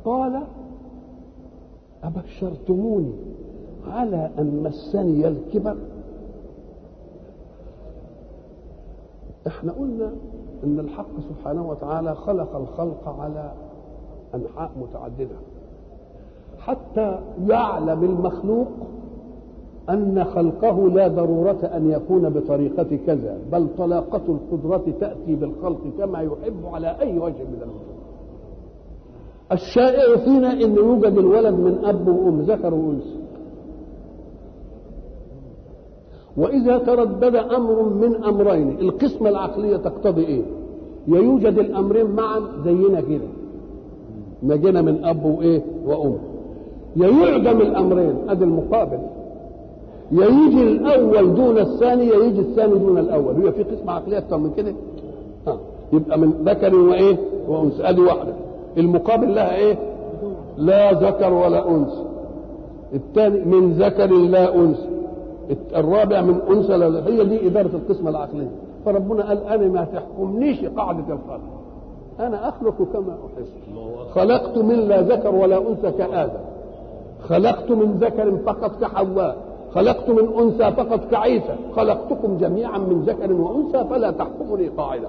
قال أبشرتموني على أن مسني الكبر احنا قلنا ان الحق سبحانه وتعالى خلق الخلق على انحاء متعدده حتى يعلم المخلوق ان خلقه لا ضروره ان يكون بطريقه كذا بل طلاقه القدره تاتي بالخلق كما يحب على اي وجه من الوجوه الشائع فينا ان يوجد الولد من اب وام ذكر وانثى واذا تردد امر من امرين القسمه العقليه تقتضي ايه يا يوجد الامرين معا زينا كده ما جينا من اب وايه وام يا يعدم الامرين ادي المقابل يا يجي الاول دون الثاني يا يجي الثاني دون الاول هي في قسمه عقليه اكتر من كده اه يبقى من ذكر وايه وانثى ادي واحده المقابل لها ايه لا ذكر ولا انثى الثاني من ذكر لا انثى الرابع من انثى لا هي دي اداره القسمه العقليه فربنا قال انا ما تحكمنيش قاعده الخلق انا اخلق كما احس خلقت من لا ذكر ولا انثى كادم خلقت من ذكر فقط كحواء خلقت من انثى فقط كعيسى خلقتكم جميعا من ذكر وانثى فلا تحكمني قاعده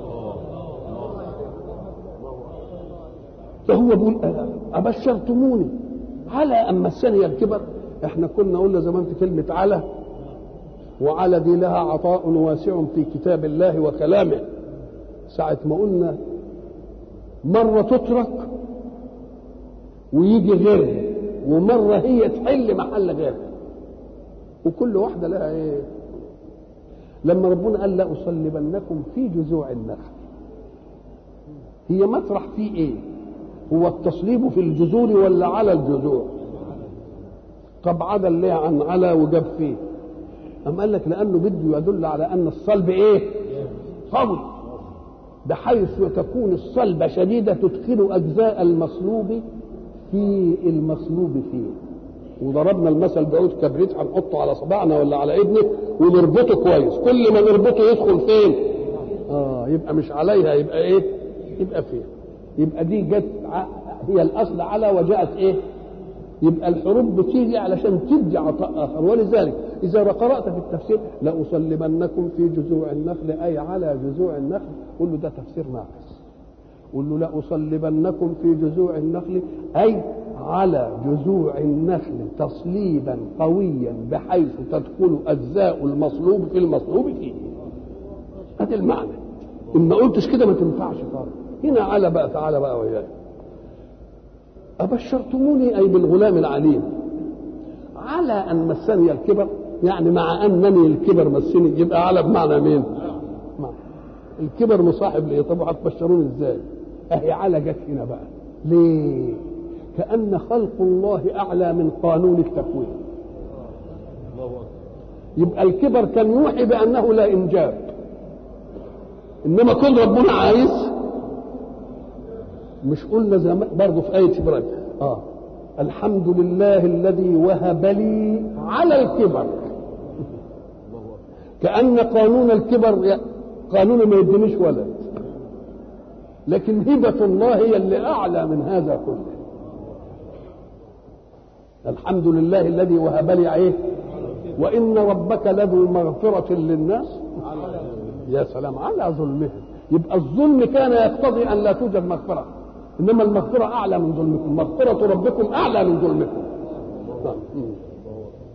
فهو بيقول ابشرتموني على ان مسني الكبر احنا كنا قلنا زمان في كلمه على وعلى دي لها عطاء واسع في كتاب الله وكلامه ساعة ما قلنا مرة تترك ويجي غيرها ومرة هي تحل محل غيرها وكل واحدة لها ايه لما ربنا قال لأصلبنكم في جذوع النخل هي مطرح فيه ايه هو التصليب في الجذور ولا على الجذوع طب عدل ليه عن على وجاب فيه أم قال لك لأنه بده يدل على أن الصلب إيه؟ قوي بحيث تكون الصلبة شديدة تدخل أجزاء المصلوب في المصلوب فيه وضربنا المثل بعود كبريت هنحطه على صباعنا ولا على ابنه ونربطه كويس كل ما نربطه يدخل فين؟ اه يبقى مش عليها يبقى ايه؟ يبقى فين؟ يبقى دي جت هي الاصل على وجاءت ايه؟ يبقى الحروب بتيجي علشان تدي عطاء اخر ولذلك اذا قرات في التفسير لاصلبنكم في جذوع النخل اي على جذوع النخل قل له ده تفسير ناقص قل له لاصلبنكم في جذوع النخل اي على جذوع النخل تصليبا قويا بحيث تدخل اجزاء المصلوب في المصلوب فيه هذا المعنى ان ما قلتش كده ما تنفعش خالص هنا على بقى تعالى بقى وياي أبشرتموني أي بالغلام العليم على أن مسني الكبر يعني مع أنني الكبر مسني يبقى على بمعنى مين؟ مع. الكبر مصاحب لإيه؟ طب هتبشروني إزاي؟ أهي على جت هنا بقى ليه؟ كأن خلق الله أعلى من قانون التكوين يبقى الكبر كان يوحي بأنه لا إنجاب إنما كل ربنا عايز مش قلنا زمان برضه في آية إبراهيم آه الحمد لله الذي وهب لي على الكبر كأن قانون الكبر قانون ما يدينيش ولد لكن هبة الله هي اللي أعلى من هذا كله الحمد لله الذي وهب لي ايه وإن ربك لذو مغفرة للناس يا سلام على ظلمهم يبقى الظلم كان يقتضي أن لا توجد مغفرة انما المغفره اعلى من ظلمكم مغفره ربكم اعلى من ظلمكم